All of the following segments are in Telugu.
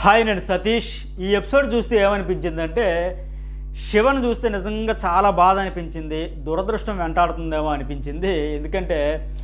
హాయ్ నేను సతీష్ ఈ ఎపిసోడ్ చూస్తే ఏమనిపించిందంటే శివను చూస్తే నిజంగా చాలా బాధ అనిపించింది దురదృష్టం వెంటాడుతుందేమో అనిపించింది ఎందుకంటే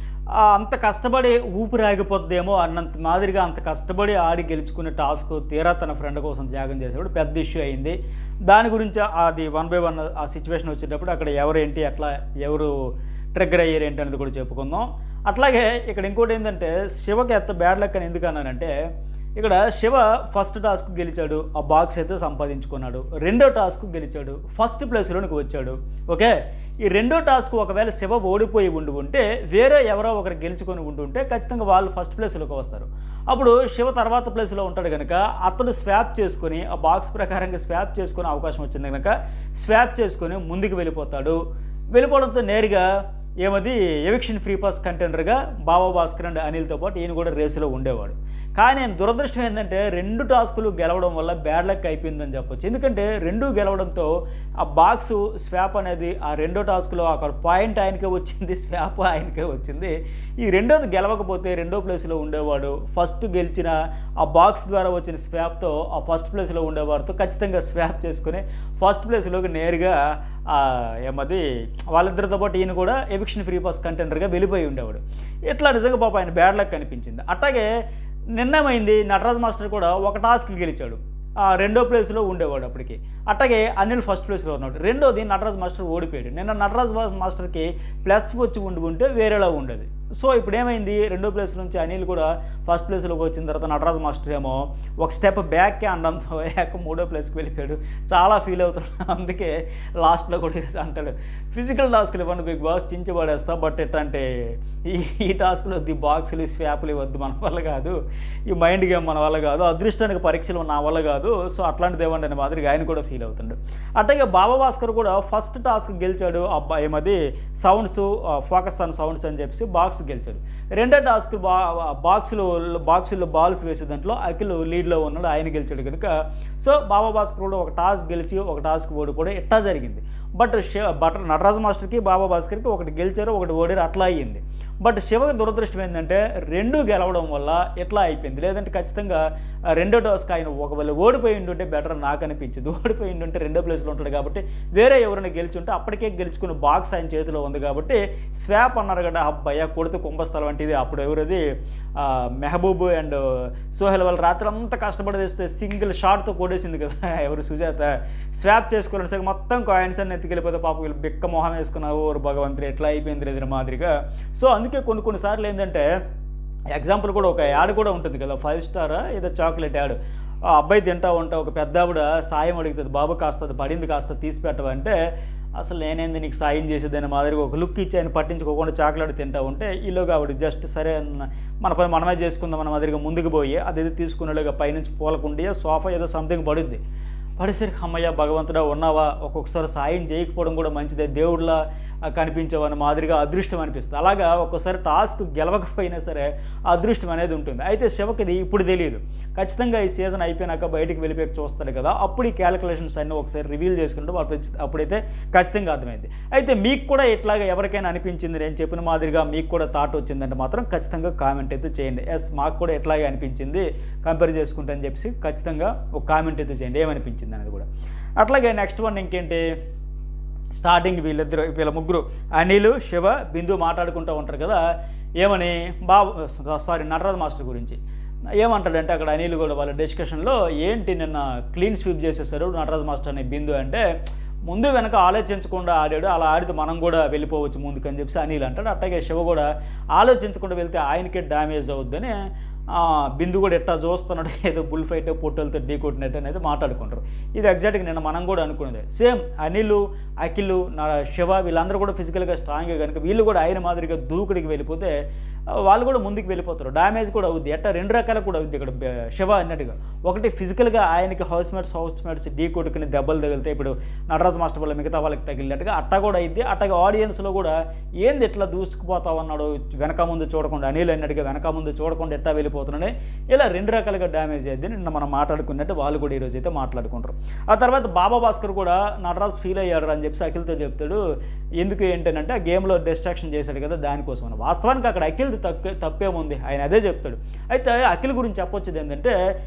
ఆ అంత కష్టపడి ఊపిరి ఆగిపోద్దేమో అన్నంత మాదిరిగా అంత కష్టపడి ఆడి గెలుచుకునే టాస్క్ తీరా తన ఫ్రెండ్ కోసం త్యాగం చేసేప్పుడు పెద్ద ఇష్యూ అయింది దాని గురించి అది వన్ బై వన్ ఆ సిచ్యువేషన్ వచ్చేటప్పుడు అక్కడ ఎవరు ఏంటి అట్లా ఎవరు ట్రిగ్గర్ అయ్యారు ఏంటి అనేది కూడా చెప్పుకుందాం అట్లాగే ఇక్కడ ఇంకోటి ఏంటంటే శివకి ఎంత బ్యాడ్ లక్ అని ఎందుకు అన్నానంటే ఇక్కడ శివ ఫస్ట్ టాస్క్ గెలిచాడు ఆ బాక్స్ అయితే సంపాదించుకున్నాడు రెండో టాస్క్ గెలిచాడు ఫస్ట్ ప్లేస్లోనికి వచ్చాడు ఓకే ఈ రెండో టాస్క్ ఒకవేళ శివ ఓడిపోయి ఉండి ఉంటే వేరే ఎవరో ఒకరు గెలుచుకొని ఉంటుంటే ఖచ్చితంగా వాళ్ళు ఫస్ట్ ప్లేస్లోకి వస్తారు అప్పుడు శివ తర్వాత ప్లేస్లో ఉంటాడు కనుక అతడు స్వాప్ చేసుకొని ఆ బాక్స్ ప్రకారంగా స్వాప్ చేసుకునే అవకాశం వచ్చింది కనుక స్వాప్ చేసుకొని ముందుకు వెళ్ళిపోతాడు వెళ్ళిపోవడంతో నేరుగా ఏమది ఎవిక్షన్ ఫ్రీ పాస్ కంటెండర్గా బాబా భాస్కర్ అండ్ అనిల్తో పాటు ఈయన కూడా రేసులో ఉండేవాడు కానీ నేను దురదృష్టం ఏంటంటే రెండు టాస్కులు గెలవడం వల్ల బ్యాడ్ లక్ అయిపోయిందని చెప్పొచ్చు ఎందుకంటే రెండు గెలవడంతో ఆ బాక్స్ స్వాప్ అనేది ఆ రెండో టాస్క్లో అక్కడ పాయింట్ ఆయనకే వచ్చింది స్వాప్ ఆయనకే వచ్చింది ఈ రెండోది గెలవకపోతే రెండో ప్లేస్లో ఉండేవాడు ఫస్ట్ గెలిచిన ఆ బాక్స్ ద్వారా వచ్చిన స్వాప్తో ఆ ఫస్ట్ ప్లేస్లో ఉండేవారితో ఖచ్చితంగా స్వాప్ చేసుకుని ఫస్ట్ ప్లేస్లోకి నేరుగా ఆ, ఏమది వాళ్ళిద్దరితో పాటు ఈయన కూడా ఎవిక్షన్ ఫ్రీ పాస్ కంటెండర్గా వెళ్ళిపోయి ఉండేవాడు ఇట్లా నిజంగా పాప ఆయన బ్యాడ్ లక్ అనిపించింది అట్లాగే నిన్నమైంది నటరాజ్ మాస్టర్ కూడా ఒక టాస్క్ గెలిచాడు ఆ రెండో ప్లేస్లో ఉండేవాడు అప్పటికి అట్లాగే అనిల్ ఫస్ట్ ప్లేస్లో ఉన్నాడు రెండోది నటరాజ్ మాస్టర్ ఓడిపోయాడు నిన్న నటరాజ్ మాస్టర్కి ప్లస్ వచ్చి ఉండి ఉంటే వేరేలా ఉండేది సో ఇప్పుడు ఏమైంది రెండో ప్లేస్ నుంచి అనిల్ కూడా ఫస్ట్ ప్లేస్లోకి వచ్చిన తర్వాత నటరాజ్ మాస్టర్ ఏమో ఒక స్టెప్ బ్యాక్కే అనడంతో ఏక మూడో ప్లేస్కి వెళ్ళిపోయాడు చాలా ఫీల్ అవుతున్నాడు అందుకే లాస్ట్లో కూడా అంటాడు ఫిజికల్ టాస్క్లు ఇవ్వండి బిగ్ బాస్ చించి పడేస్తా బట్ ఎట్లంటే ఈ ఈ టాస్క్లు వద్దు ఈ బాక్సులు ఈ స్వాపులు వద్దు మన వల్ల కాదు ఈ మైండ్ గేమ్ మన వల్ల కాదు అదృష్టానికి పరీక్షలు నా వల్ల కాదు సో అట్లాంటిది ఏమంటే అనే మాదిరిగా ఆయన కూడా ఫీల్ అవుతుండు అట్లాగే బాబా భాస్కర్ కూడా ఫస్ట్ టాస్క్ గెలిచాడు అబ్బాయి ఏమది సౌండ్స్ ఫోకస్తాన్ సౌండ్స్ అని చెప్పేసి బాక్స్ గెలిచాడు రెండో టాస్క్ బా బాక్సులు బాక్సుల్లో బాల్స్ వేసే దాంట్లో అఖిల్ లీడ్లో ఉన్నాడు ఆయన గెలిచాడు కనుక సో బాబా భాస్కర్ కూడా ఒక టాస్క్ గెలిచి ఒక టాస్క్ ఓడిపోవడం ఇట్టా జరిగింది బట్ శివ బట్ నటరాజ్ మాస్టర్కి బాబా భాస్కర్కి ఒకటి గెలిచారు ఒకటి ఓడారు అట్లా అయ్యింది బట్ శివకి దురదృష్టం ఏంటంటే రెండు గెలవడం వల్ల ఎట్లా అయిపోయింది లేదంటే ఖచ్చితంగా ఆ రెండో టాస్క్ ఆయన ఒకవేళ ఓడిపోయి ఉంటుంటే బెటర్ నాకు అనిపించింది ఓడిపోయి ఉంటుంటే రెండో ప్లేస్లో ఉంటాడు కాబట్టి వేరే ఎవరైనా గెలిచుంటే అప్పటికే గెలుచుకున్న బాక్స్ ఆయన చేతిలో ఉంది కాబట్టి స్వాప్ అన్నారు కదా అబ్బాయ కొడితే కుంభస్థలం వంటిది అప్పుడు ఎవరిది ఆ, మెహబూబ్ అండ్ సోహెల్ వాళ్ళు రాత్రి అంతా కష్టపడి తెస్తే సింగిల్ షాట్తో కొడేసింది కదా ఎవరు సుజాత స్వాప్ చేసుకోవాలని సరే మొత్తం కాయిన్స్ అన్ని ఎత్తుకెళ్ళిపోతే పాప వీళ్ళు బిక్క మొహం వేసుకున్నారు ఓరు భగవంతుడు ఎట్లా అయిపోయింది ఎదురు మాదిరిగా సో అందుకే కొన్ని కొన్నిసార్లు ఏంటంటే ఎగ్జాంపుల్ కూడా ఒక యాడ్ కూడా ఉంటుంది కదా ఫైవ్ స్టార్ ఏదో చాక్లెట్ యాడ్ ఆ అబ్బాయి తింటా ఉంటా ఒక పెద్ద ఆవిడ సాయం అడుగుతుంది బాబు కాస్త అది పడింది కాస్త తీసి పెట్టవంటే అసలు నేనేంది నీకు సాయం చేసేదని మాదిరిగా ఒక లుక్ ఇచ్చి ఆయన పట్టించుకోకుండా చాక్లెట్ తింటా ఉంటే ఈలోగా ఆవిడ జస్ట్ సరే అన్న, మన పని మనమే చేసుకుందాం మన మాదిరిగా ముందుకు పోయి అదేదో తీసుకునేలాగా పైనుంచి పూలకుండి సోఫా ఏదో సంథింగ్ పడుద్ది పడేసరికి అమ్మయ్య భగవంతుడా ఉన్నావా ఒక్కొక్కసారి సాయం చేయకపోవడం కూడా మంచిదే దేవుడిలా ఆ, కనిపించవని మాదిరిగా అదృష్టం అనిపిస్తుంది అలాగా ఒక్కోసారి టాస్క్ గెలవకపోయినా సరే ఆ అదృష్టం అనేది ఉంటుంది అయితే శివకి ఇది ఇప్పుడు తెలియదు ఖచ్చితంగా ఈ సీజన్ అయిపోయినాక బయటికి వెళ్ళిపోయి చూస్తాడు కదా అప్పుడు ఈ క్యాలిక్యులేషన్స్ అన్నీ ఒకసారి రివీల్ చేసుకుంటే వాళ్ళు ప్రతి- అప్పుడైతే ఖచ్చితంగా అర్థమైంది అయితే మీకు కూడా ఇట్లాగా ఎవరికైనా అనిపించింది నేను చెప్పిన మాదిరిగా మీకు కూడా థాట్ వచ్చిందంటే మాత్రం ఖచ్చితంగా కామెంట్ అయితే చేయండి ఎస్ మాకు కూడా ఎట్లాగే అనిపించింది కంపేర్ చేసుకుంటే అని చెప్పి ఖచ్చితంగా ఒక కామెంట్ అయితే చేయండి ఏమనిపించింది అనేది కూడా అట్లాగే నెక్స్ట్ వన్ ఇంకేంటి స్టార్టింగ్ వీళ్ళిద్దరు వీళ్ళ ముగ్గురు అనిల్ శివ బిందు మాట్లాడుకుంటూ ఉంటారు కదా ఏమని బాబు సారీ నటరాజ్ మాస్టర్ గురించి ఏమంటాడంటే అక్కడ అనిల్ కూడా వాళ్ళ డిస్కషన్లో ఏంటి నిన్న క్లీన్ స్వీప్ చేసేసారు నటరాజ్ మాస్టర్ అనే బిందు అంటే ముందు వెనక ఆలోచించకుండా ఆడాడు అలా ఆడితే మనం కూడా వెళ్ళిపోవచ్చు ముందుకు అని చెప్పి అనిల్ అంటాడు అట్లాగే శివ కూడా ఆలోచించకుండా వెళ్తే ఆయనకే డ్యామేజ్ అవుద్దని ఆ, బిందు కూడా ఎట్టా చూస్తున్నాడు ఏదో బుల్ ఫైట్ పొట్టలతో ఢీ కొట్టినట్టు అనేది మాట్లాడుకుంటారు ఇది ఎగ్జాక్ట్గా నేను మనం కూడా అనుకునేది సేమ్ అనిల్ అఖిల్ నా శివ వీళ్ళందరూ కూడా ఫిజికల్గా స్ట్రాంగ్గా కనుక వీళ్ళు కూడా ఆయన మాదిరిగా దూకుడికి వెళ్ళిపోతే ఆ, వాళ్ళు కూడా ముందుకు వెళ్ళిపోతారు డ్యామేజ్ కూడా అవుద్ది ఎట్టా రెండు రకాల కూడా అవుద్ది ఇక్కడ బె- శివ అన్నట్టుగా ఒకటి ఫిజికల్గా ఆయనకి హౌస్ మేట్స్ హౌస్ మేట్స్ ఢీ కొట్టుకుని దెబ్బలు తగిలితే ఇప్పుడు నటరాజ్ మాస్టర్ వల్ల మిగతా వాళ్ళకి తగిలినట్టుగా అట్టా కూడా అయింది అట్టగా ఆడియన్స్లో కూడా ఏంది ఎట్లా దూసుకుపోతా ఉన్నాడు వెనక ముందు చూడకుండా అనిల్ అన్నట్టుగా వెనక ముందు చూడకుండా ఎట్టా వెళ్ళిపోతున్నాడే ఇలా రెండు రకాలుగా డ్యామేజ్ అయ్యింది నిన్న మనం మాట్లాడుకున్నట్టు వాళ్ళు కూడా ఈరోజు అయితే మాట్లాడుకుంటారు ఆ తర్వాత బాబా భాస్కర్ కూడా నటరాజ్ ఫీల్ అయ్యాడు అని చెప్పి అఖిల్తో చెప్తాడు ఎందుకు ఏంటంటే ఆ గేమ్లో డిస్ట్రాక్షన్ చేశాడు కదా దానికోసం అని. వాస్తవానికి అక్కడ అఖిల్ది తప్పే తప్పేముంది ఆయన అదే చెప్తాడు అయితే అఖిల్ గురించి చెప్పొచ్చేది ఏంటంటే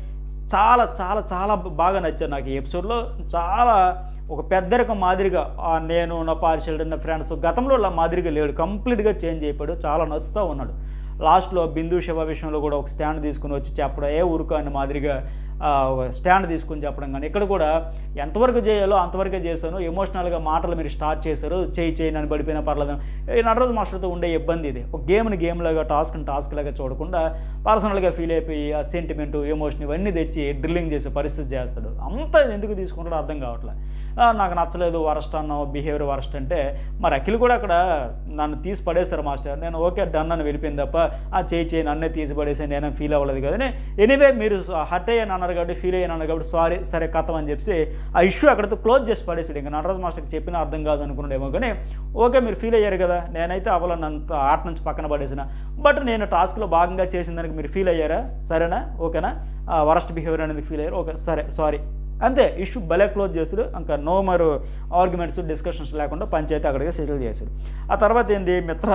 చాలా చాలా చాలా బాగా నచ్చారు నాకు ఈ ఎపిసోడ్లో చాలా ఒక పెద్దరికం మాదిరిగా ఆ నేను నా పార్షల్ నా ఫ్రెండ్స్ గతంలో అలా మాదిరిగా లేడు కంప్లీట్గా చేంజ్ అయిపోయాడు చాలా నచ్చుతూ ఉన్నాడు లాస్ట్లో బిందు శివ విషయంలో కూడా ఒక స్టాండ్ తీసుకుని వచ్చి చెప్పడం ఏ ఊరుకో అని మాదిరిగా ఆ, ఒక స్టాండ్ తీసుకుని చెప్పడం కానీ ఇక్కడ కూడా ఎంతవరకు చేయాలో అంతవరకే చేశాను ఎమోషనల్గా మాటలు మీరు స్టార్ట్ చేశారు చేయి చేయి నన్ను పడిపోయినా పర్లేదు ఈ నటరాజు మాస్టర్తో ఉండే ఇబ్బంది ఇది ఒక గేమ్ని గేమ్ లాగా టాస్క్ని టాస్క్ లాగా చూడకుండా పర్సనల్గా ఫీల్ అయిపోయి ఆ సెంటిమెంట్ ఎమోషన్ ఇవన్నీ తెచ్చి డ్రిల్లింగ్ చేసే పరిస్థితి చేస్తాడు అంతా ఎందుకు తీసుకుంటాడో అర్థం కావట్లేదు ఆ, నాకు నచ్చలేదు వరస్ట్ అన్నావు బిహేవియర్ వరస్ట్ అంటే మరి అఖిల్ కూడా అక్కడ నన్ను తీసి పడేస్తారు మాస్టర్ నేను ఓకే డన్ అని వెళ్ళిపోయింది తప్ప ఆ చేయి చేయి నన్నే తీసి పడేసి నేనేం ఫీల్ అవ్వలేదు కదని ఎనీవే మీరు హర్ట్ అయ్యాను అన్నారు కాబట్టి ఫీల్ అయ్యాను అన్నారు కాబట్టి సారీ సరే కథం అని చెప్పి ఆ ఇష్యూ అక్కడితో క్లోజ్ చేసి పడేసాడు ఇంకా నటరాజ్ మాస్టర్కి చెప్పినా అర్థం కాదు అనుకున్నాడేమో కానీ ఓకే మీరు ఫీల్ అయ్యారు కదా నేనైతే అవ్వాలని అంత ఆట నుంచి పక్కన పడేసిన బట్ నేను టాస్క్లో భాగంగా చేసిన దానికి మీరు ఫీల్ అయ్యారా సరేనా ఓకేనా వరస్ట్ బిహేవియర్ అనేది ఫీల్ అయ్యారు ఓకే సరే సారీ అంతే ఇష్యూ భలే క్లోజ్ చేసాడు ఇంకా నో మరో ఆర్గ్యుమెంట్స్ డిస్కషన్స్ లేకుండా పంచాయతీ అక్కడికి సెటిల్ చేశాడు ఆ తర్వాత ఏంది మిత్ర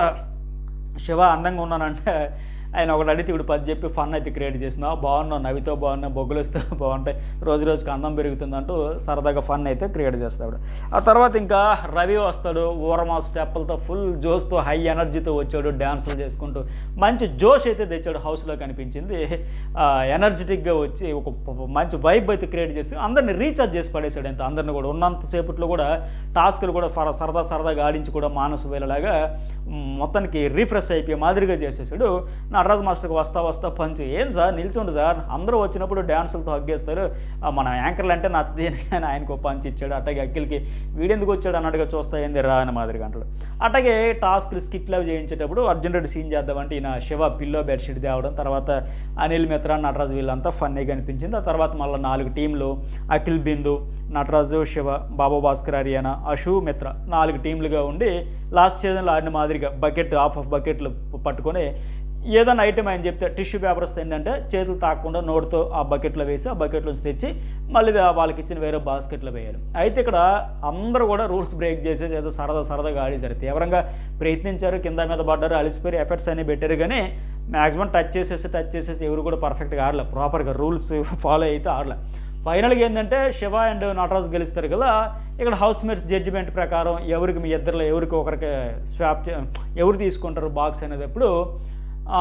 శివ అందంగా ఉన్నానంటే ఆయన ఒకటి అడిగితే ఇప్పుడు పది చెప్పి ఫన్ అయితే క్రియేట్ చేసిన బాగున్నావు నవ్వితో బాగున్నా బొగ్గులు వస్తే బాగుంటాయి రోజు రోజుకి అందం పెరుగుతుందంటూ సరదాగా ఫన్ అయితే క్రియేట్ చేస్తాడు ఆ తర్వాత ఇంకా రవి వస్తాడు ఊరమా స్టెప్పులతో ఫుల్ జోస్తో హై ఎనర్జీతో వచ్చాడు డ్యాన్సులు చేసుకుంటూ మంచి జోష్ అయితే తెచ్చాడు హౌస్లో కనిపించింది ఎనర్జెటిక్గా వచ్చి ఒక ప- మంచి వైబ్ అయితే క్రియేట్ చేసి అందరిని రీఛార్జ్ చేసి పడేశాడు ఎంత అందరిని కూడా ఉన్నంతసేపట్లో కూడా టాస్క్లు కూడా ఫర- సరదా సరదాగా ఆడించి కూడా మానసు వేలలాగా మ్, మొత్తానికి రీఫ్రెష్ అయిపోయే మాదిరిగా చేసేసాడు నటరాజ్ మాస్టర్కి వస్తా వస్తా పంచు ఏం సార్ నిల్చోండి సార్ అందరూ వచ్చినప్పుడు డ్యాన్సులతో హగ్గేస్తారు ఆ, మన యాంకర్లు అంటే నచ్చది అని కానీ ఆయనకు పంచి ఇచ్చాడు అట్లాగే అఖిల్కి వీడెందుకు వచ్చాడు అన్నట్టుగా చూస్తా ఏంది రా అని మాదిరిగా అంటాడు అట్లాగే టాస్క్లు స్కిట్లు అవి చేయించేటప్పుడు అర్జున్ రెడ్డి సీన్ చేద్దామంటే ఈయన శివ పిల్లో బెడ్షీట్ తేవడం తర్వాత అనిల్ మిత్ర నటరాజు వీళ్ళంతా ఫన్నీగా అనిపించింది ఆ తర్వాత మళ్ళీ నాలుగు టీంలు అఖిల్ బిందు నటరాజు శివ బాబు భాస్కర్ హరియానా అశు మిత్ర నాలుగు టీంలుగా ఉండి లాస్ట్ సీజన్లో ఆడిన మాదిరిగా బకెట్ హాఫ్ ఆఫ్ బకెట్లు పట్టుకొని ఏదైనా ఐటమ్ ఆయన చెప్తే టిష్యూ పేపర్స్ ఏంటంటే చేతులు తాకకుండా నోటితో ఆ బకెట్లో వేసి ఆ బకెట్లో నుంచి తెచ్చి మళ్ళీ వా- వాళ్ళకి ఇచ్చిన వేరే బాస్కెట్లో వేయాలి అయితే ఇక్కడ అందరూ కూడా రూల్స్ బ్రేక్ చేసేసి ఏదో సరదా సరదాగా ఆడేశారు తీవ్రంగా ప్రయత్నించారు కింద మీద పడ్డారు అలిసిపోయి ఎఫర్ట్స్ అన్ని పెట్టారు కానీ మ్యాక్సిమం టచ్ చేసేసి టచ్ చేసేసి ఎవరు కూడా పర్ఫెక్ట్గా ఆడలే ప్రాపర్గా రూల్స్ ఫాలో అయితే ఆడలే ఫైనల్గా ఏంటంటే శివ అండ్ నటరాజ్ గెలుస్తారు కదా ఇక్కడ హౌస్ మేట్స్ జడ్జిమెంట్ ప్రకారం ఎవరికి మీ ఇద్దరిలో ఎవరికి ఒకరికి స్వాప్ చే ఎవరు తీసుకుంటారు బాక్స్ అనేటప్పుడు ఆ,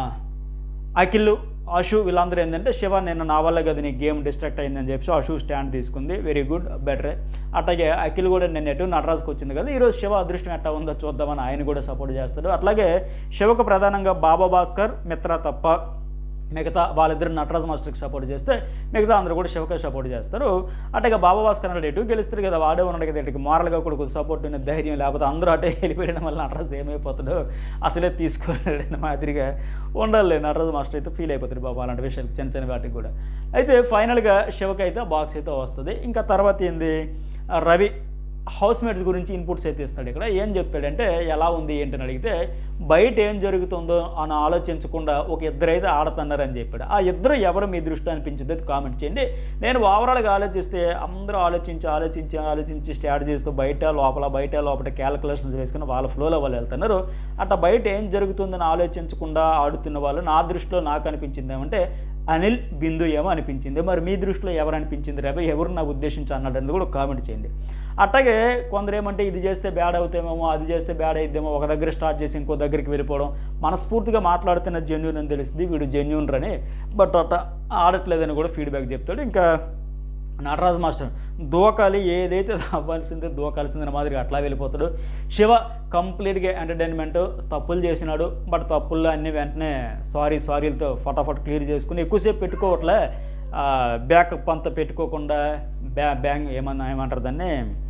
అఖిల్ అషు వీళ్ళందరూ ఏంటంటే శివ నిన్న నా వల్ల కదా నీ గేమ్ డిస్ట్రాక్ట్ అయిందని చెప్పి అషు స్టాండ్ తీసుకుంది వెరీ గుడ్ బెటరే అట్లాగే అఖిల్ కూడా నిన్న ఎటు నటరాజ్కి వచ్చింది కదా ఈరోజు శివ అదృష్టం ఎట్టా ఉందో చూద్దామని ఆయన కూడా సపోర్ట్ చేస్తాడు అట్లాగే శివకు ప్రధానంగా బాబా భాస్కర్ మిత్ర తప్ప మిగతా వాళ్ళిద్దరు నటరాజ్ మాస్టర్కి సపోర్ట్ చేస్తే మిగతా అందరూ కూడా శివకే సపోర్ట్ చేస్తారు అట్టగా బాబా భాస్కర్ అన్నాడు ఎటు గెలుస్తారు కదా వాడే ఉన్నాడు కదా ఇటుకి మారల్గా కూడా కొద్ది సపోర్ట్ ఉన్న ధైర్యం లేకపోతే అందరూ అటే వెళ్ళిపోయడం వల్ల నటరాజ్ ఏమైపోతాడు అసలే తీసుకోలేడు మాదిరిగా ఉండాలి నటరాజ్ మాస్టర్ అయితే ఫీల్ అయిపోతాడు బాబా అలాంటి విషయాలు చిన్న చిన్న వాటికి కూడా అయితే ఫైనల్గా శివకి అయితే బాక్స్ అయితే వస్తుంది ఇంకా తర్వాత ఏంది ఆ రవి హౌస్ మేట్స్ గురించి ఇన్పుట్స్ అయితే ఇస్తాడు ఇక్కడ ఏం చెప్తాడంటే ఎలా ఉంది ఏంటని అడిగితే బయట ఏం జరుగుతుందో అని ఆలోచించకుండా ఒక ఇద్దరైతే ఆడుతున్నారని చెప్పాడు ఆ ఇద్దరు ఎవరు మీ దృష్టి అనిపించిందో కామెంట్ చేయండి నేను ఓవరాల్గా ఆలోచిస్తే అందరూ ఆలోచించి ఆలోచించి ఆలోచించి స్టార్ట్ చేస్తూ బయట లోపల బయట లోపల క్యాలిక్యులేషన్స్ వేసుకుని వాళ్ళ ఫ్లోలో వాళ్ళు వెళ్తున్నారు అట్లా బయట ఏం జరుగుతుందని ఆలోచించకుండా ఆడుతున్న వాళ్ళు నా దృష్టిలో నాకు అనిపించింది ఏమంటే అనిల్ బిందు ఏమో అనిపించింది మరి మీ దృష్టిలో ఎవరు అనిపించింది రేపు ఎవరు నా ఉద్దేశించి అన్నాడు అనేది కూడా కామెంట్ చేయండి అట్లాగే కొందరు ఏమంటే ఇది చేస్తే బ్యాడ్ అవుతామేమో అది చేస్తే బ్యాడ్ అయిద్దేమో ఒక దగ్గర స్టార్ట్ చేసి ఇంకో దగ్గరికి వెళ్ళిపోవడం మనస్ఫూర్తిగా మాట్లాడుతున్న జెన్యున్ అని తెలుస్తుంది వీడు జెన్యున్ రని బట్ అట్లా ఆడట్లేదని కూడా ఫీడ్బ్యాక్ చెప్తాడు ఇంకా నటరాజ్ మాస్టర్ దూకాలి ఏదైతే అవ్వాల్సిందే దూకాల్సిందే మాదిరిగా అట్లా వెళ్ళిపోతాడు శివ కంప్లీట్గా ఎంటర్టైన్మెంట్ తప్పులు చేసినాడు బట్ తప్పుల్లో అన్ని వెంటనే సారీ సారీలతో ఫటాఫట్ క్లియర్ చేసుకుని ఎక్కువసేపు పెట్టుకోవట్లే బ్యాకప్ అంతా పెట్టుకోకుండా బ్యా బ్యాంగ్ ఏమన్నా ఏమంటారు దాన్ని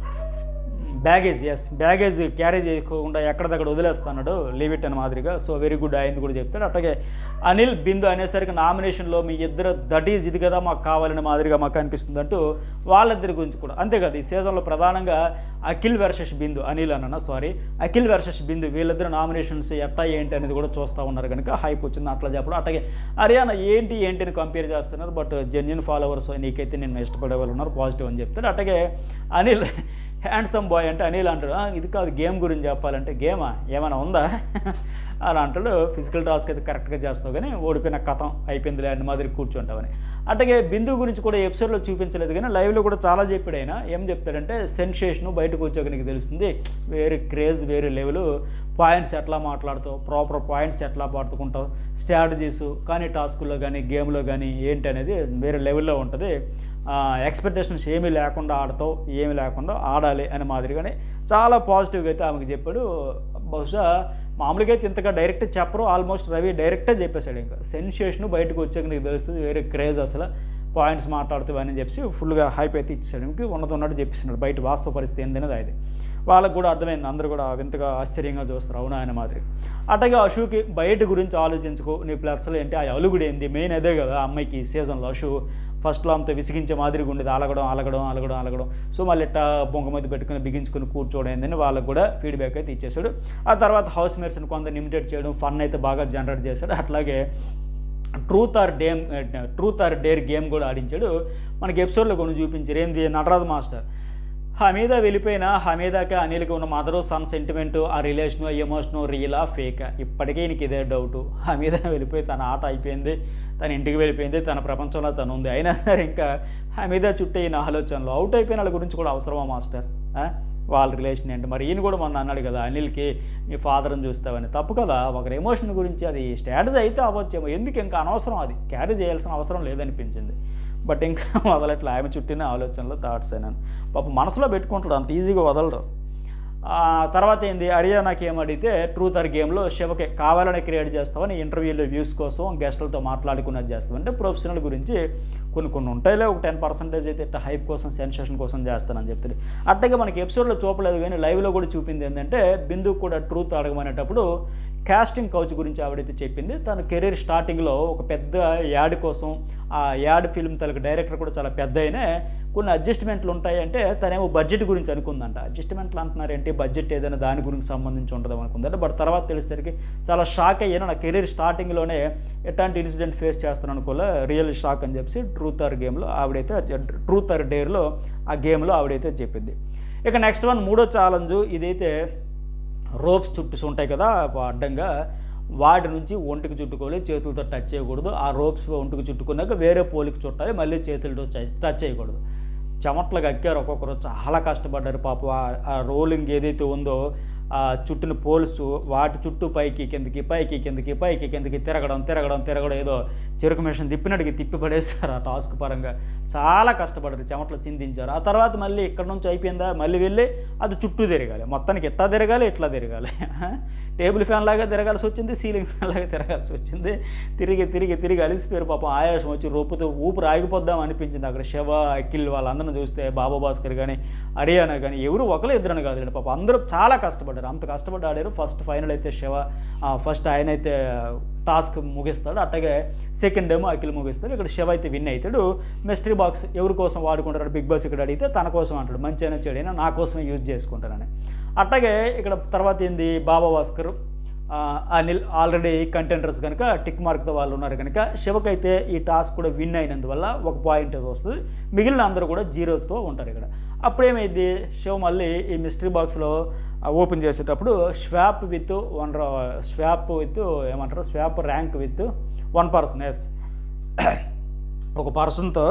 బ్యాగేజ్ ఎస్ బ్యాగేజ్ క్యారీ చేయకుండా ఎక్కడిదక్కడ వదిలేస్తున్నాడు లీవ్ ఇట్ అని మాదిరిగా సో వెరీ గుడ్ అయింది కూడా చెప్తాడు అట్లాగే అనిల్ బిందు అనేసరికి నామినేషన్లో మీ ఇద్దరు దట్ ఈజ్ ఇది కదా మాకు కావాలని మాదిరిగా మాకు అనిపిస్తుంది అంటూ వాళ్ళిద్దరి గురించి కూడా అంతే కదా ఈ సీజన్లో ప్రధానంగా అఖిల్ వర్సెస్ బిందు అనిల్ అన్న సారీ అఖిల్ వర్సెస్ బిందు వీళ్ళిద్దరు నామినేషన్స్ ఎట్టా ఏంటి అనేది కూడా చూస్తూ ఉన్నారు కనుక హైప్ వచ్చింది అట్లా చెప్పడం అట్లాగే హర్యానా ఏంటి ఏంటి అని కంపేర్ చేస్తున్నారు బట్ జెన్యున్ ఫాలోవర్స్ నీకైతే నేను ఇష్టపడే వాళ్ళు ఉన్నారు పాజిటివ్ అని చెప్తారు అట్లాగే అనిల్ హ్యాండ్సమ్ బాయ్ అంటే అనిల్ అంటాడు "ఆ, ఇది కాదు గేమ్ గురించి చెప్పాలంటే గేమా ఏమైనా ఉందా అలా అంటాడు ఫిజికల్ టాస్క్ అయితే కరెక్ట్గా చేస్తావు కానీ ఓడిపోయిన కథం అయిపోయింది లేని మాదిరి కూర్చుంటావని అట్లాగే బిందు గురించి కూడా ఎపిసోడ్లో చూపించలేదు కానీ లైవ్లో కూడా చాలా చెప్పాడు ఆయన ఏం చెప్తాడంటే సెన్సేషను బయటకు వచ్చాక నీకు తెలుస్తుంది వేరే క్రేజ్ వేరే లెవెల్ పాయింట్స్ ఎట్లా మాట్లాడుతావు ప్రాపర్ పాయింట్స్ ఎట్లా పట్టుకుంటావు స్ట్రాటజీస్ కానీ టాస్కుల్లో కానీ గేమ్లో కానీ ఏంటి అనేది వేరే లెవెల్లో ఉంటుంది ఎక్స్పెక్టేషన్స్ ఏమీ లేకుండా ఆడతావు ఏమీ లేకుండా ఆడాలి అనే మాదిరిగానే చాలా పాజిటివ్గా అయితే ఆమెకు చెప్పాడు బహుశా మామూలుగా అయితే ఇంతగా డైరెక్ట్ చెప్పరు ఆల్మోస్ట్ రవి డైరెక్టే చెప్పేశాడు ఇంకా సెన్సేషన్ బయటకు వచ్చాక నీకు తెలుస్తుంది వేరే క్రేజ్ అసలు పాయింట్స్ మాట్లాడుతూ అని చెప్పి ఫుల్గా హైప్ అయితే ఇచ్చాడు ఇంక ఉన్నది ఉన్నట్టు చెప్పిస్తున్నాడు బయట వాస్తవ పరిస్థితి ఏందనేది అది వాళ్ళకు కూడా అర్థమైంది అందరూ కూడా వింతగా ఆశ్చర్యంగా చూస్తారు అవునా ఆయన మాదిరి అట్టగా అశుకి బయట గురించి ఆలోచించుకో నీ ప్లస్లు ఏంటి ఆ అలుగుడు ఏంది మెయిన్ అదే కదా అమ్మాయికి ఈ సీజన్లో అశు ఫస్ట్లో అంత విసిగించే మాదిరిగా ఉండేది అలగడం అలగడం అలగడం అలగడం సో మళ్ళీ ఇట్టా బొంగ మీద పెట్టుకుని బిగించుకుని కూర్చోవడం ఏందని వాళ్ళకు కూడా ఫీడ్బ్యాక్ అయితే ఇచ్చేసాడు ఆ తర్వాత హౌస్ మేట్స్ని కొంత లిమిటెడ్ చేయడం ఫన్ అయితే బాగా జనరేట్ చేశాడు అట్లాగే truth or dare truth or dare game కూడా ఆడించాడు మనకి ఎపిసోడ్లో కొన్ని చూపించారు ఏంది నటరాజ్ మాస్టర్ హమీదా వెళ్ళిపోయిన హమీదాకి అనిల్కి ఉన్న మదరు సన్ సెంటిమెంట్ ఆ రిలేషను ఎమోషను రియలా ఫేకా ఇప్పటికీ నీకు ఇదే డౌట్ హమీదా వెళ్ళిపోయి తన ఆట అయిపోయింది తన ఇంటికి వెళ్ళిపోయింది తన ప్రపంచంలో తను ఉంది అయినా సరే ఇంకా హమీదా చుట్టూ ఈయన ఆలోచనలో అవుట్ అయిపోయిన వాళ్ళ గురించి కూడా అవసరమా మాస్టర్ ఆ? వాళ్ళ రిలేషన్ ఏంటి మరి ఈయన కూడా మొన్న అన్నాడు కదా అనిల్కి మీ ఫాదర్ని చూస్తావని తప్పు కదా ఒకరి ఎమోషన్ గురించి అది స్ట్రాటజీ అయితే అవ్వచ్చేమో ఎందుకు ఇంకా అనవసరం అది క్యారీ చేయాల్సిన అవసరం లేదనిపించింది బట్ ఇంకా వదలట్లే ఆమె చుట్టిన ఆలోచనలో థాట్స్ అయినాను పాప మనసులో పెట్టుకుంటాడు అంత ఈజీగా వదలడు ఆ తర్వాత ఏంది హర్యానాకి ఏమడిగితే ట్రూత్ ఆర్ గేమ్లో శివకే కావాలని క్రియేట్ చేస్తామని ఇంటర్వ్యూలో వ్యూస్ కోసం గెస్టులతో మాట్లాడుకున్నది చేస్తాం అంటే ప్రొఫెషనల్ గురించి కొన్ని కొన్ని ఉంటాయిలే ఒక టెన్ పర్సెంటేజ్ అయితే ఇట్లా హైప్ కోసం సెన్సేషన్ కోసం చేస్తానని చెప్తుంది అట్టగా మనకి ఎపిసోడ్లో చూపలేదు కానీ లైవ్లో కూడా చూపింది ఏంటంటే బిందు కూడా ట్రూత్ అడగమనేటప్పుడు కాస్టింగ్ కౌచ్ గురించి ఆవిడైతే చెప్పింది తన కెరీర్ స్టార్టింగ్లో ఒక పెద్ద యాడ్ కోసం ఆ యాడ్ ఫిల్మ్ తనకు డైరెక్టర్ కూడా చాలా పెద్ద అయినే కొన్ని అడ్జస్ట్మెంట్లు ఉంటాయి అంటే తనేమో బడ్జెట్ గురించి అనుకుందంట అడ్జస్ట్మెంట్లు అంటున్నారు ఏంటి బడ్జెట్ ఏదైనా దాని గురించి సంబంధించి ఉంటుంది అనుకుందంట బట్ తర్వాత తెలిసేసరికి చాలా షాక్ అయ్యాను నా కెరీర్ స్టార్టింగ్లోనే ఎట్లాంటి ఇన్సిడెంట్ ఫేస్ చేస్తాను అనుకోలే రియల్ షాక్ అని చెప్పి ట్రూత్ ఆర్ గేమ్లో ఆవిడైతే ట్రూత్ ఆర్ డేర్లో ఆ గేమ్లో ఆవిడైతే చెప్పింది ఇక నెక్స్ట్ వన్ మూడో ఛాలెంజ్ ఇదైతే రోప్స్ చుట్టూ ఉంటాయి కదా అడ్డంగా వాటి నుంచి ఒంటికి చుట్టుకోవాలి చేతులతో టచ్ చేయకూడదు ఆ రోప్స్ ఒంటికి చుట్టుకున్నాక వేరే పోలికి చుట్టాలి మళ్ళీ చేతులతో టచ్ చేయకూడదు చెమట్లకు అక్కారు ఒక్కొక్కరు చాలా కష్టపడ్డారు పాప ఆ రోలింగ్ ఏదైతే ఉందో ఆ చుట్టిన పోల్స్ వాటి చుట్టూ పైకి కిందకి పైకి కిందకి పైకి కిందకి తిరగడం తిరగడం తిరగడం ఏదో చెరుకు మిషన్ తిప్పినట్టుగా తిప్పి పడేశారు ఆ టాస్క్ పరంగా చాలా కష్టపడ్డారు చెమటలు చిందించారు ఆ తర్వాత మళ్ళీ ఇక్కడ నుంచి అయిపోయిందా మళ్ళీ వెళ్ళి అది చుట్టూ తిరగాలి మొత్తానికి ఎట్లా తిరగాలి ఇట్లా తిరగాలి టేబుల్ ఫ్యాన్ లాగా తిరగాల్సి వచ్చింది సీలింగ్ ఫ్యాన్ లాగా తిరగాల్సి వచ్చింది తిరిగి తిరిగి తిరిగి అలిసిపోయారు పాపం ఆయాసం వచ్చి రూపుతో ఊపిరి ఆగిపోద్దాం అనిపించింది అక్కడ శివ అఖిల్ వాళ్ళందరిని చూస్తే బాబా భాస్కర్ కానీ హరియానా కానీ ఎవరు ఒకరు ఇద్దరని కాదు పాపం అందరూ చాలా కష్టపడ్డారు అంత కష్టపడి ఆడారు ఫస్ట్ ఫైనల్ అయితే శివ ఫస్ట్ ఆయన అయితే టాస్క్ ముగిస్తాడు అట్లాగే సెకండ్ ఏమో అఖిల్ ముగిస్తాడు ఇక్కడ శివ అయితే విన్ అవుతాడు మిస్టరీ బాక్స్ ఎవరి కోసం వాడుకుంటాడు బిగ్ బాస్ ఇక్కడ అడిగితే తన కోసం అంటాడు మంచి అయినా చెడైనా నా కోసమే యూజ్ చేసుకుంటానని అట్లాగే ఇక్కడ తర్వాత ఏంది బాబా భాస్కర్ ఆ, అనిల్ ఆల్రెడీ కంటెండర్స్ కనుక టిక్ మార్క్తో వాళ్ళు ఉన్నారు కనుక శివకైతే ఈ టాస్క్ కూడా విన్ అయినందువల్ల ఒక పాయింట్ అది వస్తుంది మిగిలిన అందరూ కూడా జీరోతో ఉంటారు ఇక్కడ అప్పుడేమైంది శివ మళ్ళీ ఈ మిస్టరీ బాక్స్లో ఓపెన్ చేసేటప్పుడు swap with one swap with ఏమంటారు swap rank with one person yes ఒక పర్సన్తో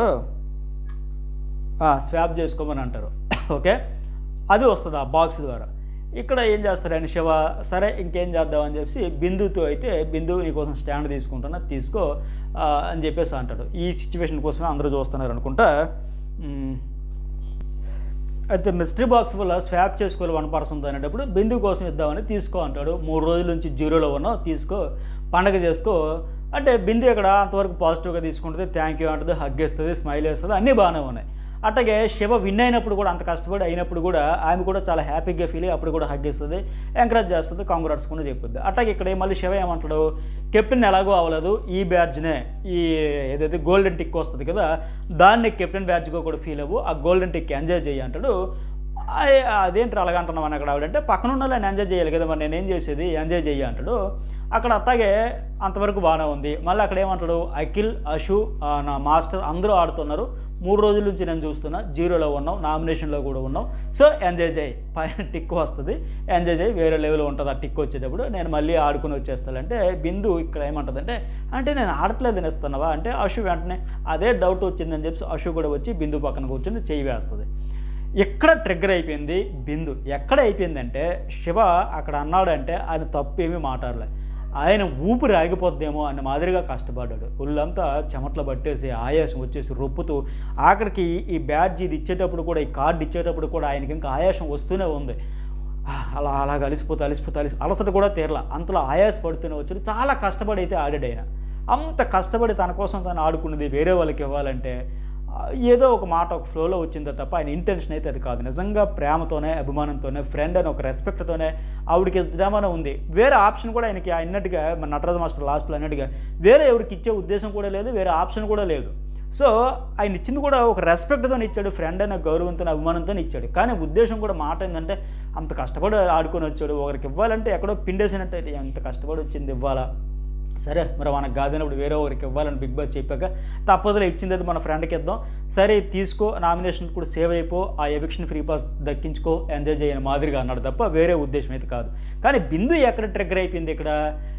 స్వాప్ చేసుకోమని అంటారు ఓకే అది వస్తుంది ఆ బాక్స్ ద్వారా ఇక్కడ ఏం చేస్తారని శివ సరే ఇంకేం చేద్దాం అని చెప్పి బిందుతో అయితే బిందు నీకోసం స్టాండ్ తీసుకుంటున్నా తీసుకో ఆ, అని చెప్పేసి అంటాడు ఈ సిచ్యువేషన్ కోసమే అందరూ చూస్తున్నారు అనుకుంటా మ్, అయితే మిస్టరీ బాక్స్ వల్ల స్వాప్ చేసుకోవాలి వన్ పర్సన్తో అనేటప్పుడు బిందు కోసం ఇద్దామని తీసుకో అంటాడు మూడు రోజుల నుంచి జీరోలో ఉన్నావు తీసుకో పండగ చేసుకో అంటే బిందు ఇక్కడ అంతవరకు పాజిటివ్గా తీసుకుంటుంది థ్యాంక్ యూ అంటుంది హగ్ వేస్తుంది స్మైల్ వేస్తుంది అన్నీ బాగానే ఉన్నాయి అట్లాగే శివ విన్ అయినప్పుడు కూడా అంత కష్టపడి అయినప్పుడు కూడా ఆమె కూడా చాలా హ్యాపీగా ఫీల్ అయ్యి అప్పుడు కూడా హగ్ ఇస్తుంది ఎంకరేజ్ చేస్తుంది కాంగ్రాట్స్ కూడా చెప్పుద్ది అట్లాగే ఇక్కడ మళ్ళీ శివ ఏమంటాడు కెప్టెన్ ఎలాగో అవ్వలేదు ఈ బ్యాడ్జ్నే ఈ ఏదైతే గోల్డెన్ టిక్ వస్తుంది కదా దాన్ని కెప్టెన్ బ్యాడ్జ్గా కూడా ఫీల్ అవ్వు ఆ గోల్డెన్ టిక్ ఎంజాయ్ చేయి అంటాడు "అయ్, అదేంటి అలాగంటున్నావు అని అక్కడ ఆవిడంటే పక్కన ఉన్న వాళ్ళని ఎంజాయ్ చేయాలి కదా మరి నేనేం చేసేది ఎంజాయ్ చెయ్యి అంటాడు అక్కడ అట్లాగే అంతవరకు బాగానే ఉంది మళ్ళీ అక్కడ ఏమంటాడు అఖిల్ అషు ఆ, నా మాస్టర్ అందరూ ఆడుతున్నారు మూడు రోజుల నుంచి నేను చూస్తున్నా జీరోలో ఉన్నాం నామినేషన్లో కూడా ఉన్నాం సో ఎంజాయ్ చేయి పైన టిక్ వస్తుంది ఎంజాయ్ చేయి వేరే లెవెల్ ఉంటుంది ఆ టిక్ వచ్చేటప్పుడు నేను మళ్ళీ ఆడుకుని వచ్చేస్తానంటే బిందు ఇక్కడ ఏమంటుందంటే అంటే నేను ఆడట్లేదు తినేస్తున్నావా అంటే అషు వెంటనే అదే డౌట్ వచ్చిందని చెప్పి అషు కూడా వచ్చి బిందు పక్కన కూర్చొని చేయి వేస్తుంది ఎక్కడ ట్రిగ్గర్ అయిపోయింది బిందు ఎక్కడ అయిపోయిందంటే శివ అక్కడ అన్నాడంటే ఆయన తప్పు ఏమీ మాట్లాడలే ఆయన ఊపిరి ఆగిపోద్దేమో అన్న మాదిరిగా కష్టపడ్డాడు ఒళ్ళంతా చెమట్లు పట్టేసి ఆయాసం వచ్చేసి రొప్పుతూ ఆఖరికి ఈ బ్యాడ్జ్ ఇది ఇచ్చేటప్పుడు కూడా ఈ కార్డు ఇచ్చేటప్పుడు కూడా ఆయనకి ఇంకా ఆయాసం వస్తూనే ఉంది ఆ, అలా అలా అలిసిపోతే అలిసిపోతే అలిసి అలసట కూడా తీరలా అంతలో ఆయాస పడుతూనే వచ్చాడు చాలా కష్టపడి అయితే ఆడాడు ఆయన అంత కష్టపడి తన కోసం తను ఆడుకున్నది వేరే వాళ్ళకి ఇవ్వాలంటే ఆ, ఏదో ఒక మాట ఒక ఫ్లోలో వచ్చిందో తప్ప ఆయన ఇంటెన్షన్ అయితే అది కాదు నిజంగా ప్రేమతోనే అభిమానంతోనే ఫ్రెండ్ అని ఒక రెస్పెక్ట్తోనే ఆవిడకి ఇద్దామని ఉంది వేరే ఆప్షన్ కూడా ఆయనకి అన్నట్టుగా మన నటరాజ మాస్టర్ లాస్ట్లో అన్నట్టుగా వేరే ఎవరికి ఇచ్చే ఉద్దేశం కూడా లేదు వేరే ఆప్షన్ కూడా లేదు సో ఆయన ఇచ్చింది కూడా ఒక రెస్పెక్ట్తో ఇచ్చాడు ఫ్రెండ్ అనే గౌరవంతో అభిమానంతో ఇచ్చాడు కానీ ఉద్దేశం కూడా మాట ఏంటంటే అంత కష్టపడి ఆడుకొని వచ్చాడు ఒకరికి ఇవ్వాలంటే ఎక్కడో పిండేసినట్టు ఎంత కష్టపడి వచ్చింది ఇవ్వాలా సరే మరి మనకు కాదన్నప్పుడు వేరే ఒకరికి ఇవ్వాలని బిగ్ బాస్ చెప్పాక తప్పదులే ఇచ్చింది అది మన ఫ్రెండ్కి ఇద్దాం సరే తీసుకో నామినేషన్ కూడా సేవ్ అయిపో ఆ ఎవిక్షన్ ఫ్రీ పాస్ దక్కించుకో ఎంజాయ్ చేయని మాదిరిగా అన్నాడు తప్ప వేరే ఉద్దేశం అయితే కాదు కానీ బిందు ఎక్కడ ట్రిగ్గర్ అయిపోయింది ఇక్కడ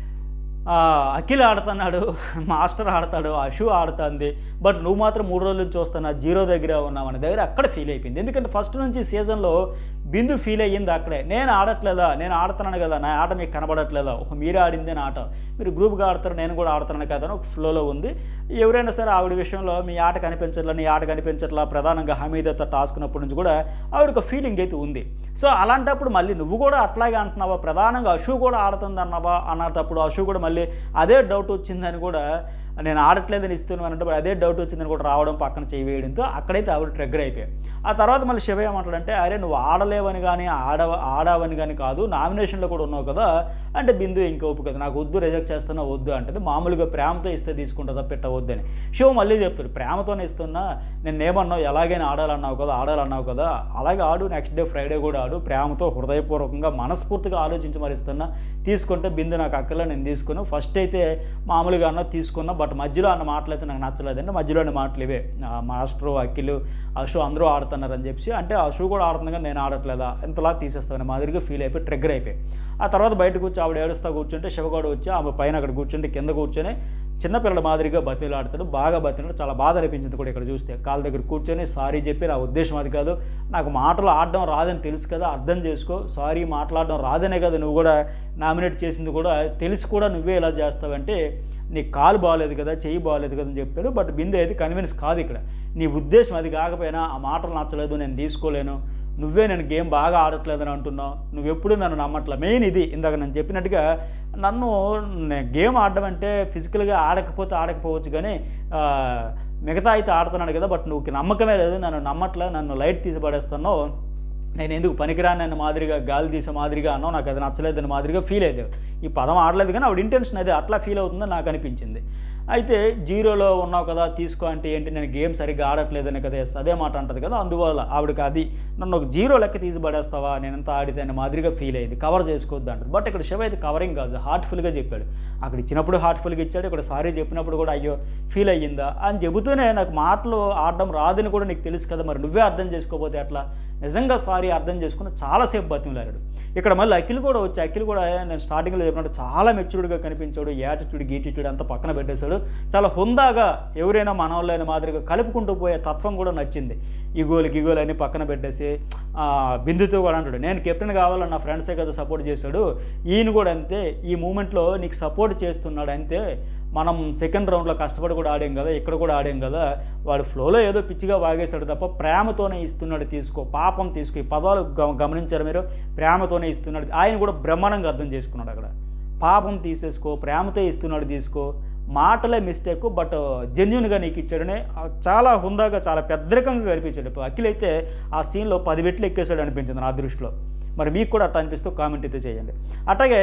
ఆ, అఖిల్ ఆడుతున్నాడు మాస్టర్ ఆడతాడు అషు ఆడుతుంది బట్ నువ్వు మాత్రం మూడు రోజుల నుంచి చూస్తున్నా జీరో దగ్గర ఉన్నావు అనే దగ్గర అక్కడ ఫీల్ అయిపోయింది ఎందుకంటే ఫస్ట్ నుంచి సీజన్లో బిందు ఫీల్ అయ్యింది అక్కడే నేను ఆడట్లేదా నేను ఆడుతున్నాను కదా నా ఆట మీకు కనబడట్లేదా ఒక మీరే ఆడిందే నా ఆట మీరు గ్రూప్గా ఆడతారు నేను కూడా ఆడుతున్నాను కదా అని ఒక ఫ్లోలో ఉంది ఎవరైనా సరే ఆవిడ విషయంలో మీ ఆట కనిపించట్లా నీ ఆట కనిపించట్లా ప్రధానంగా హమీదతో టాస్క్ ఉన్నప్పటి నుంచి కూడా ఆవిడ ఒక ఫీలింగ్ అయితే ఉంది సో అలాంటప్పుడు మళ్ళీ నువ్వు కూడా అట్లాగే అంటున్నావా ప్రధానంగా అశు కూడా ఆడుతుంది అన్నావా అన్నప్పుడు అశు కూడా మళ్ళీ అదే డౌట్ వచ్చిందని కూడా నేను ఆడట్లేదని ఇస్తున్నాను అన్నప్పుడు అదే డౌట్ వచ్చిందని కూడా రావడం పక్కన చేయి వేయడంతో అక్కడైతే ఆవిడ ట్రిగ్గర్ అయిపోయాయి ఆ తర్వాత మళ్ళీ శివ ఏమంటాడంటే అరే నువ్వు ఆడలేవని కానీ ఆడవ ఆడావని కానీ కాదు నామినేషన్లో కూడా ఉన్నావు కదా అంటే బిందు ఇంక ఒప్పు కదా నాకు వద్దు రిజెక్ట్ చేస్తున్నా వద్దు అంటే మామూలుగా ప్రేమతో ఇస్తే తీసుకుంటుందా పెట్టవద్దని శివ మళ్ళీ చెప్తాడు ప్రేమతోనే ఇస్తున్నా నేను ఏమన్నావు ఎలాగైనా ఆడాలన్నావు కదా ఆడాలన్నావు కదా అలాగే ఆడు నెక్స్ట్ డే ఫ్రైడే కూడా ఆడు ప్రేమతో హృదయపూర్వకంగా మనస్ఫూర్తిగా ఆలోచించి మరి ఇస్తున్నా తీసుకుంటే బిందు నాకు అక్కలా నేను తీసుకున్నా ఫస్ట్ అయితే మామూలుగా అన్న తీసుకున్నా బట్ మధ్యలో అన్న మాటలు అయితే నాకు నచ్చలేదంటే మధ్యలోని మాటలు ఇవే ఆ మాస్టరు అఖిల్ అశు అందరూ ఆడుతున్నారని చెప్పి అంటే అశు కూడా ఆడుతుంది కానీ నేను ఆడట్లేదా ఇంతలా తీసేస్తామని మాదిరిగా ఫీల్ అయిపోయి ట్రిగ్గర్ అయిపోయి ఆ తర్వాత బయటకు వచ్చి ఆవిడ ఏడుస్తా కూర్చుంటే శివగౌడ వచ్చి ఆమె పైన అక్కడ కూర్చుంటే కింద కూర్చొని చిన్నపిల్లల మాదిరిగా బతిలాడతాడు బాగా బతిలాడు చాలా బాధ అనిపించింది కూడా ఇక్కడ చూస్తే కాళ్ళ దగ్గర కూర్చొని సారీ చెప్పి నా ఉద్దేశం అది కాదు నాకు మాటలు ఆడడం రాదని తెలుసు కదా అర్థం చేసుకో సారీ మాట్లాడడం రాదనే కదా నువ్వు కూడా నామినేట్ చేసింది కూడా తెలిసి కూడా నువ్వే ఇలా చేస్తావంటే నీ కాలు బాగాలేదు కదా చెయ్యి బాగాలేదు కదా అని చెప్పారు బట్ బిందు అయితే కన్విన్స్ కాదు ఇక్కడ నీ ఉద్దేశం అది కాకపోయినా ఆ మాటలు నచ్చలేదు నేను తీసుకోలేను నువ్వే నేను గేమ్ బాగా ఆడట్లేదని అంటున్నావు నువ్వు ఎప్పుడు నన్ను నమ్మట్లే మెయిన్ ఇది ఇందాక నేను చెప్పినట్టుగా నన్ను నే- గేమ్ ఆడడం అంటే ఫిజికల్గా ఆడకపోతే ఆడకపోవచ్చు కానీ ఆ, మిగతా అయితే ఆడుతున్నాడు కదా బట్ నువ్వు నమ్మకమే లేదు నన్ను నమ్మట్లే నన్ను లైట్ తీసి పడేస్తున్నావు నేను ఎందుకు పనికిరాని అన్న మాదిరిగా గాలి తీసే మాదిరిగా అన్నావు నాకు అది నచ్చలేదని మాదిరిగా ఫీల్ అయ్యేది ఈ పదం ఆడలేదు కానీ ఆవిడ ఇంటెన్షన్ అదే అట్లా ఫీల్ అవుతుందని నాకు అనిపించింది అయితే జీరోలో ఉన్నావు కదా తీసుకో అంటే ఏంటి నేను గేమ్ సరిగ్గా ఆడట్లేదని కదా ఎస్ అదే మాట అంటది కదా అందువల్ల ఆవిడకి అది నన్ను ఒక జీరో లెక్క తీసి పడేస్తావా నేను ఎంత ఆడితే అనే మాదిరిగా ఫీల్ అయ్యింది కవర్ చేసుకోవద్దు అంటది బట్ ఇక్కడ శివ అయితే కవరింగ్ కాదు హార్ట్ఫుల్గా చెప్పాడు అక్కడ ఇచ్చినప్పుడు హార్ట్ఫుల్గా ఇచ్చాడు ఇక్కడ సారీ చెప్పినప్పుడు కూడా అయ్యో ఫీల్ అయ్యిందా అని చెబుతూనే నాకు మాటలు ఆడడం రాదని కూడా నీకు తెలుసు కదా మరి నువ్వే అర్థం చేసుకోకపోతే ఎట్లా నిజంగా సారీ అర్థం చేసుకుని చాలాసేపు బతిమలాడాడు ఇక్కడ మళ్ళీ అఖిల్ కూడా వచ్చి అఖిల్ కూడా నేను స్టార్టింగ్లో చెప్పినట్టు చాలా మెచ్యూర్డ్గా కనిపించాడు యాటిట్యూడ్ గీటిట్యూడ్ అంతా పక్కన పెట్టేశాడు చాలా హుందాగా ఎవరైనా మన వాళ్ళైన మాదిరిగా కలుపుకుంటూ పోయే తత్వం కూడా నచ్చింది ఇగోలు గిగోలు అన్ని పక్కన పెట్టేసి ఆ, బిందుతో కూడా అంటాడు నేను కెప్టెన్ కావాలని నా ఫ్రెండ్సే కదా సపోర్ట్ చేశాడు ఈయన కూడా అంతే ఈ మూమెంట్లో నీకు సపోర్ట్ చేస్తున్నాడు అంతే మనం సెకండ్ రౌండ్లో కష్టపడి కూడా ఆడాం కదా ఇక్కడ కూడా ఆడాం కదా వాడు ఫ్లోలో ఏదో పిచ్చిగా వాగేశాడు తప్ప ప్రేమతోనే ఇస్తున్నాడు తీసుకో పాపం తీసుకో ఈ పదాలు గమ- గమనించారు మీరు ప్రేమతోనే ఇస్తున్నాడు ఆయన కూడా బ్రహ్మాండంగా అర్థం చేసుకున్నాడు అక్కడ పాపం తీసేసుకో ప్రేమతో ఇస్తున్నాడు తీసుకో మాటలే మిస్టేక్ బట్ జెన్యున్గా నీకు ఇచ్చాడని ఆ చాలా హుందాగా చాలా పెద్దరికంగా కనిపించాడు ఇప్పుడు అఖిల్ అయితే ఆ సీన్లో పది వెట్లు ఎక్కేసాడు అనిపించింది నా దృష్టిలో మరి మీకు కూడా అట్లా అనిపిస్తూ కామెంట్ అయితే చేయండి అట్లాగే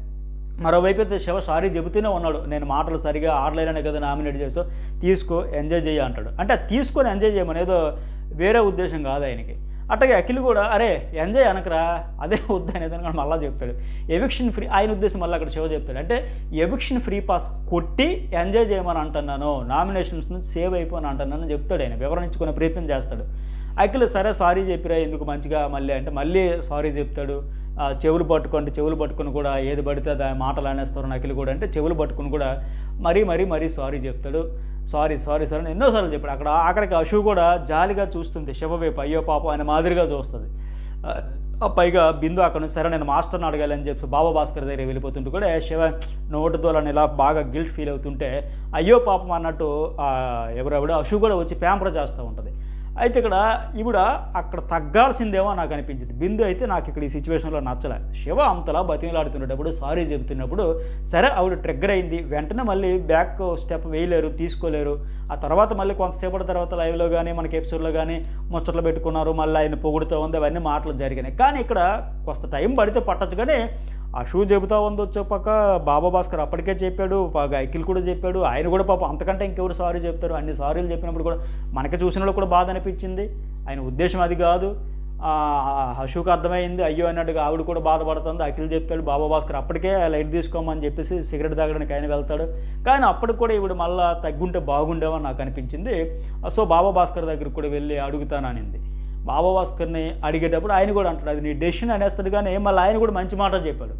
మరోవైపు అయితే శివ సారీ చెబుతూనే ఉన్నాడు నేను మాటలు సరిగా ఆడలేననే కదా నామినేట్ చేసావు తీసుకో ఎంజాయ్ చేయ అంటాడు అంటే అది తీసుకొని ఎంజాయ్ చేయమని ఏదో వేరే ఉద్దేశం కాదు ఆయనకి అట్టగే అఖిల్ కూడా అరే ఎంజాయ్ అనకరా అదే వద్దు అనేది అని మళ్ళీ చెప్తాడు ఎవిక్షన్ ఫ్రీ ఆయన ఉద్దేశం మళ్ళీ అక్కడ శివ చెప్తాడు అంటే ఎవిక్షన్ ఫ్రీ పాస్ కొట్టి ఎంజాయ్ చేయమని అంటున్నాను నామినేషన్స్ నుంచి సేవ్ అయిపోని అంటున్నాను అని చెప్తాడు ఆయన వివరించుకునే ప్రయత్నం చేస్తాడు అఖిల్ సరే సారీ చెప్పిరా ఎందుకు మంచిగా మళ్ళీ అంటే మళ్ళీ సారీ చెప్తాడు ఆ, చెవులు పట్టుకోండి చెవులు పట్టుకుని కూడా ఏది పడితే అది ఆ మాటలు అనేస్తారు నకిలి కూడా అంటే చెవులు పట్టుకుని కూడా మరీ మరీ మరీ సారీ చెప్తాడు సారీ సారీ సారీ అని ఎన్నోసార్లు చెప్పాడు అక్కడ ఆఖరికి అశు కూడా జాలిగా చూస్తుంది శివ వైపు అయ్యో పాపం ఆయన మాదిరిగా చూస్తుంది ఆ, ఆ పైగా బిందు అక్కడ నుంచి సరే నేను మాస్టర్ని అడగాలని చెప్పి బాబా భాస్కర్ దగ్గర వెళ్ళిపోతుంటే కూడా శివ నోటి దోలని ఇలా బాగా గిల్ట్ ఫీల్ అవుతుంటే అయ్యో పాపం అన్నట్టు ఆ, ఎవరెవడో అశు కూడా వచ్చి ప్యాంపర్ చేస్తూ ఉంటుంది అయితే ఇక్కడ ఈవిడ అక్కడ తగ్గాల్సిందేమో నాకు అనిపించింది బిందు అయితే నాకు ఇక్కడ ఈ సిచ్యువేషన్లో నచ్చలే శివ అంతలా బతిమలాడుతున్నప్పుడు సారీ చెబుతున్నప్పుడు సరే ఆవిడ ట్రిగ్గర్ అయింది వెంటనే మళ్ళీ బ్యాక్ స్టెప్ వేయలేరు తీసుకోలేరు ఆ తర్వాత మళ్ళీ కొంతసేపటి తర్వాత లైవ్లో కానీ మనకి ఎపిసోడ్లో కానీ ముచ్చట్లు పెట్టుకున్నారు మళ్ళీ ఆయన పొగుడుతూ ఉంది అవన్నీ మాటలు జరిగినాయి కానీ ఇక్కడ కొంత టైం పడితే పట్టచ్చు కానీ ఆ షూ చెబుతా ఉంది వచ్చే పక్క బాబా భాస్కర్ అప్పటికే చెప్పాడు బాగా అఖిల్ కూడా చెప్పాడు ఆయన కూడా పాపం అంతకంటే ఇంకెవరు సారీ చెప్తారు అన్ని సారీలు చెప్పినప్పుడు కూడా మనకి చూసిన వాళ్ళు కూడా బాధ అనిపించింది ఆయన ఉద్దేశం అది కాదు ఆ, అశోక్ అర్థమైంది అయ్యో అన్నట్టుగా ఆవిడ కూడా బాధపడుతుంది అఖిల్ చెప్తాడు బాబా భాస్కర్ అప్పటికే లైట్ తీసుకోమని చెప్పేసి సిగరెట్ తాగడానికి ఆయన వెళ్తాడు కానీ అప్పటికి కూడా ఈవిడ మళ్ళీ తగ్గుంటే బాగుండేవని నాకు అనిపించింది సో బాబా భాస్కర్ దగ్గరికి కూడా వెళ్ళి అడుగుతాననింది బాబా భాస్కర్ని అడిగేటప్పుడు ఆయన కూడా అంటాడు అది నీ డెసిషన్ అనేస్తాడు కానీ మళ్ళీ ఆయన కూడా మంచి మాట చెప్పాడు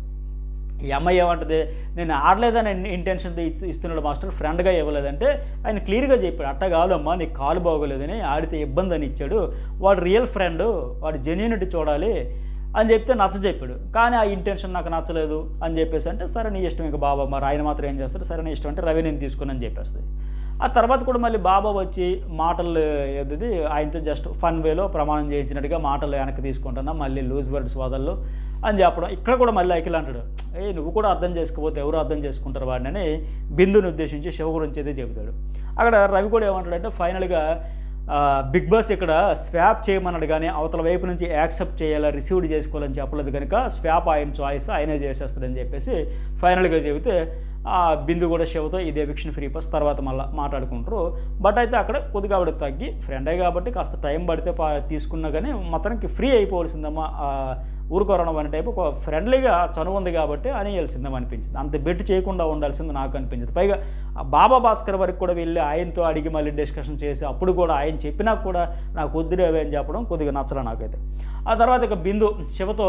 ఈ అమ్మాయి ఏమంటది నేను ఆడలేదని ఇంటెన్షన్తో ఇచ్చి ఇస్తున్నాడు మాస్టర్ ఫ్రెండ్గా ఇవ్వలేదంటే ఆయన క్లియర్గా చెప్పాడు అట్ట కాదమ్మా నీకు కాలు బాగోలేదని ఆడితే ఇబ్బంది అని ఇచ్చాడు వాడు రియల్ ఫ్రెండ్ వాడు జెన్యూనిటీ చూడాలి అని చెప్తే నచ్చ చెప్పాడు కానీ ఆ ఇంటెన్షన్ నాకు నచ్చలేదు అని చెప్పేసి అంటే సరే నీ ఇష్టం ఇక బాబా మరి ఆయన మాత్రం ఏం చేస్తారు సరే నీ ఇష్టం అంటే రవి నేను తీసుకుని చెప్పేస్తుంది ఆ తర్వాత కూడా మళ్ళీ బాబా వచ్చి మాటలు ఏది ఆయనతో జస్ట్ ఫన్ వేలో ప్రమాణం చేయించినట్టుగా మాటలు వెనక్కి తీసుకుంటున్నా మళ్ళీ లూజ్ వర్డ్స్ వదల్లో అని చెప్పడం ఇక్కడ కూడా మళ్ళీ అఖిల్ అంటాడు ఏ నువ్వు కూడా అర్థం చేసుకోకపోతే ఎవరు అర్థం చేసుకుంటారు వాడిని అని బిందుని ఉద్దేశించి శివ గురించి అయితే చెబుతాడు అక్కడ రవి కూడా ఏమంటాడంటే ఫైనల్గా ఆ, బిగ్ బాస్ ఇక్కడ స్వాప్ చేయమన్నాడు కానీ అవతల వైపు నుంచి యాక్సెప్ట్ చేయాలా రిసీవ్డ్ చేసుకోవాలని చెప్పలేదు కనుక స్వాప్ ఆయన చాయిస్ ఆయనే చేసేస్తాడని చెప్పేసి ఫైనల్గా చెబితే ఆ బిందు కూడా శివతో ఇది ఎవిక్షన్ ఫ్రీ పాస్ తర్వాత మళ్ళీ మాట్లాడుకుంటారు బట్ అయితే అక్కడ కొద్దిగా ఆవిడ తగ్గి ఫ్రెండే కాబట్టి కాస్త టైం పడితే పా తీసుకున్నా కానీ మొత్తానికి ఫ్రీ అయిపోవలసిందమ్మా ఆ ఊరుకోరడం అనే టైపు ఒక ఫ్రెండ్లీగా చనువు ఉంది కాబట్టి అనేయాల్సిందేమో అనిపించింది అంత బెట్ చేయకుండా ఉండాల్సింది నాకు అనిపించింది పైగా ఆ బాబా భాస్కర్ వరకు కూడా వెళ్ళి ఆయనతో అడిగి మళ్ళీ డిస్కషన్ చేసి అప్పుడు కూడా ఆయన చెప్పినా కూడా నాకు వద్దులేవే అని చెప్పడం కొద్దిగా నచ్చలే నాకైతే ఆ తర్వాత ఇక బిందు శివతో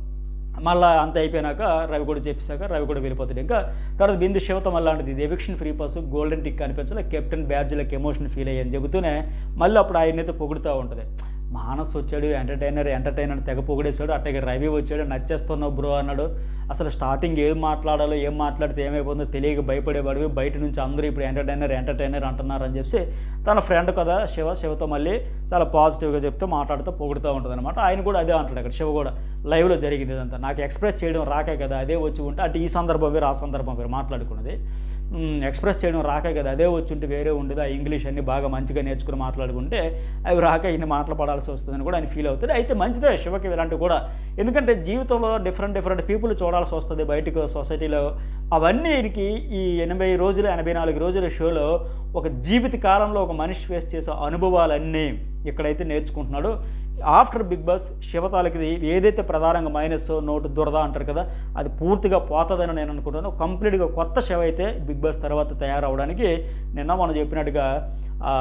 మళ్ళీ అంత అయిపోయినాక రవి కూడా చెప్పేశాక రవి కూడా వెళ్ళిపోతాడు ఇంకా తర్వాత బిందు శివతో మళ్ళీ అంటే ఇది eviction free pass golden tick అనిపించలే కెప్టెన్ బ్యాడ్జ్లకు ఎమోషన్ ఫీల్ అయ్యని చెబుతూనే మళ్ళీ అప్పుడు ఆయనైతే పొగుడుతూ ఉంటుంది మానస్ వచ్చాడు ఎంటర్టైనర్ ఎంటర్టైనర్ తెగ పొగిడేశాడు అట్టగా రవి వచ్చాడు నచ్చేస్తున్నావు బ్రో అన్నాడు అసలు స్టార్టింగ్ ఏం మాట్లాడాలో ఏం మాట్లాడితే ఏమైపోతుందో తెలియక భయపడేవాడివి బయట నుంచి అందరూ ఇప్పుడు ఎంటర్టైనర్ ఎంటర్టైనర్ అంటున్నారు అని చెప్పి తన ఫ్రెండ్ కదా శివ శివతో మళ్ళీ చాలా పాజిటివ్గా చెప్తూ మాట్లాడుతూ పొగుడుతూ ఉంటుంది అనమాట ఆయన కూడా అదే అంటాడు అక్కడ శివ కూడా లైవ్లో జరిగింది ఇదంతా నాకు ఎక్స్ప్రెస్ చేయడం రాకే కదా అదే వచ్చి ఉంటే అటు ఈ సందర్భం వేరు ఆ సందర్భం వేరు మాట్లాడుకున్నది మ్, ఎక్స్ప్రెస్ చేయడం రాకే కదా అదే వచ్చి ఉంటే వేరే ఉండేది ఆ ఇంగ్లీష్ అన్ని బాగా మంచిగా నేర్చుకుని మాట్లాడుకుంటే అవి రాక ఇన్ని మాటలు పడాల్సి వస్తుందని కూడా ఆయన ఫీల్ అవుతుంది అయితే మంచిదే శివకి ఇలాంటివి కూడా ఎందుకంటే జీవితంలో డిఫరెంట్ డిఫరెంట్ పీపుల్ చూడాల్సి వస్తుంది బయటకు సొసైటీలో అవన్నీ ఈయనకి ఈ ఎనభై రోజులు ఎనభై నాలుగు రోజుల షోలో ఒక జీవిత కాలంలో ఒక మనిషి ఫేస్ చేసే అనుభవాలన్నీ ఇక్కడైతే నేర్చుకుంటున్నాడు ఆఫ్టర్ బిగ్ బాస్ శివతాలకి ఏదైతే ప్రధానంగా మైనస్ నోటు దురద అంటారు కదా అది పూర్తిగా పోతుందని నేను అనుకుంటున్నాను కంప్లీట్గా కొత్త శివ అయితే బిగ్ బాస్ తర్వాత తయారవడానికి నిన్న మనం చెప్పినట్టుగా ఆ,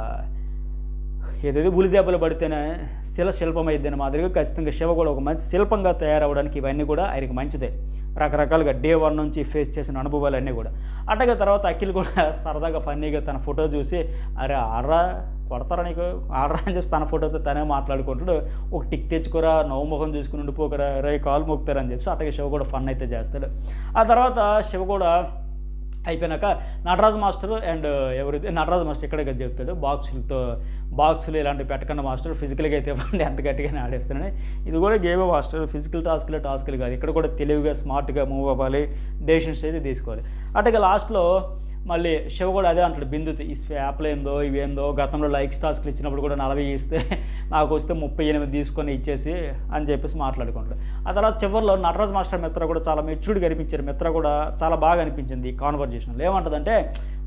ఏదైతే ఉలి దెబ్బలు పడితేనే శిల శిల్పం అయిద్దని మాదిరిగా ఖచ్చితంగా శివ కూడా ఒక మంచి శిల్పంగా తయారవడానికి ఇవన్నీ కూడా ఆయనకి మంచిదే రకరకాలుగా డే వన్ నుంచి ఫేస్ చేసిన అనుభవాలన్నీ కూడా అట్టగా తర్వాత అఖిల్ కూడా సరదాగా ఫన్నీగా తన ఫోటో చూసి అరే ఆడరా కొడతారా నీకు ఆడరా అని చెప్పి తన ఫోటోతో తనే మాట్లాడుకుంటాడు ఒక టిక్ తెచ్చుకోరా నవ్వు ముఖం చూసుకుని ఉండిపోకరా రే కాలు మొక్కుతారని చెప్పి అట్టగా శివ కూడా ఫన్ అయితే చేస్తాడు ఆ తర్వాత శివ కూడా అయిపోయినాక నటరాజ్ మాస్టర్ అండ్ ఎవరైతే నటరాజ్ మాస్టర్ ఇక్కడే కదా చెప్తాడు బాక్సులతో బాక్సులు ఇలాంటివి పెట్టకుండా మాస్టర్ ఫిజికల్గా అయితే ఇవ్వండి అంత గట్టిగానే ఆడేస్తున్నాను ఇది కూడా గేమే మాస్టర్ ఫిజికల్ టాస్క్లే టాస్క్లు కాదు ఇక్కడ కూడా తెలివిగా స్మార్ట్గా మూవ్ అవ్వాలి డెసిషన్స్ అయితే తీసుకోవాలి అట్టగా లాస్ట్లో మళ్ళీ శివ కూడా అదే అంటాడు బిందుతి ఈ స్వాప్లు ఏందో ఇవేందో గతంలో లైక్స్ టాస్క్లు ఇచ్చినప్పుడు కూడా నలభై ఇస్తే నాకు వస్తే ముప్పై ఎనిమిది తీసుకొని ఇచ్చేసి అని చెప్పేసి మాట్లాడుకుంటాడు ఆ తర్వాత చివరిలో నటరాజ్ మాస్టర్ మిత్ర కూడా చాలా మెచ్యూర్డ్ కనిపించారు మిత్ర కూడా చాలా బాగా అనిపించింది ఈ కాన్వర్జేషన్లో ఏమంటుందంటే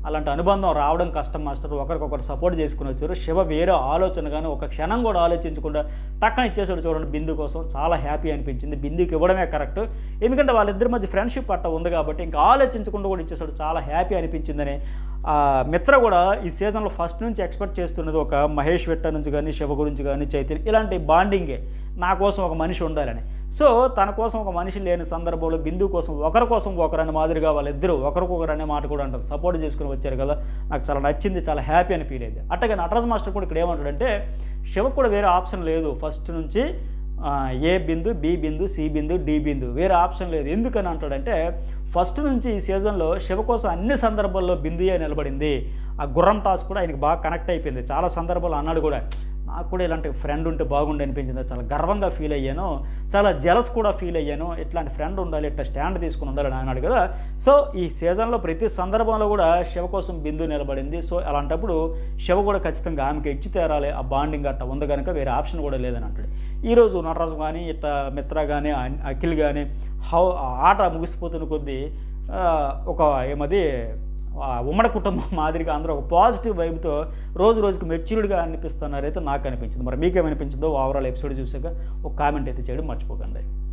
అలాంటి అనుబంధం రావడం కష్టం మాస్టర్ ఒకరికొకరు సపోర్ట్ చేసుకుని వచ్చారు శివ వేరే ఆలోచన కానీ ఒక క్షణం కూడా ఆలోచించకుండా టక్కన ఇచ్చేసాడు చూడండి బిందు కోసం చాలా హ్యాపీ అనిపించింది బిందుకి ఇవ్వడమే కరెక్ట్ ఎందుకంటే వాళ్ళిద్దరి మధ్య ఫ్రెండ్షిప్ అట్ట ఉంది కాబట్టి ఇంకా ఆలోచించకుండా కూడా ఇచ్చేసాడు చాలా హ్యాపీ అనిపించిందని ఆ మిత్ర కూడా ఈ సీజన్లో ఫస్ట్ నుంచి ఎక్స్పెక్ట్ చేస్తున్నది ఒక మహేష్ వెట్ట నుంచి కానీ శివ గురించి కానీ చైతన్య ఇలాంటి బాండింగే నా కోసం ఒక మనిషి ఉండాలని సో తన కోసం ఒక మనిషి లేని సందర్భంలో బిందు కోసం ఒకరి కోసం ఒకరని మాదిరిగా వాళ్ళిద్దరూ ఒకరికొకరు అనే మాట కూడా అంటారు సపోర్ట్ చేసుకుని వచ్చారు కదా నాకు చాలా నచ్చింది చాలా హ్యాపీ అని ఫీల్ అయింది అట్టగా నటరాజ్ మాస్టర్ కూడా ఇక్కడ ఏమంటాడంటే శివకు కూడా వేరే ఆప్షన్ లేదు ఫస్ట్ నుంచి ఆ, A Bindu B Bindu C Bindu D Bindu వేరే ఆప్షన్ లేదు ఎందుకని అంటాడంటే ఫస్ట్ నుంచి ఈ సీజన్లో శివ కోసం అన్ని సందర్భాల్లో బిందుయే నిలబడింది ఆ గుర్రం టాస్ కూడా ఆయనకి బాగా కనెక్ట్ అయిపోయింది చాలా సందర్భాలు అన్నాడు కూడా నాకు కూడా ఇలాంటి ఫ్రెండ్ ఉంటే బాగుండి అనిపించింది చాలా గర్వంగా ఫీల్ అయ్యాను చాలా జలస్ కూడా ఫీల్ అయ్యాను ఇట్లాంటి ఫ్రెండ్ ఉండాలి ఇట్లా స్టాండ్ తీసుకుని ఉండాలి అని అన్నాడు కదా సో ఈ సీజన్లో ప్రతి సందర్భంలో కూడా శివ కోసం బిందు నిలబడింది సో అలాంటప్పుడు శివ కూడా ఖచ్చితంగా ఆమెకి ఇచ్చి తీరాలి ఆ బాండింగ్ అట్ట ఉంది కనుక వేరే ఆప్షన్ కూడా లేదని అంటాడు ఈరోజు నటరాజు కానీ ఇట్లా మిత్ర కానీ అన్- అఖిల్ కానీ హౌ ఆ ఆట ముగిసిపోతున్న కొద్దీ ఆ, ఒక ఏమది ఆ ఉమ్మడి కుటుంబం మాదిరిగా అందరూ ఒక పాజిటివ్ వైబ్తో రోజు రోజుకి మెచ్యూర్డ్గా అనిపిస్తున్నారైతే నాకు అనిపించింది మరి మీకేమనిపించిందో ఓవరాల్ ఎపిసోడ్ చూసాక ఒక కామెంట్ అయితే చేయడం మర్చిపోకండి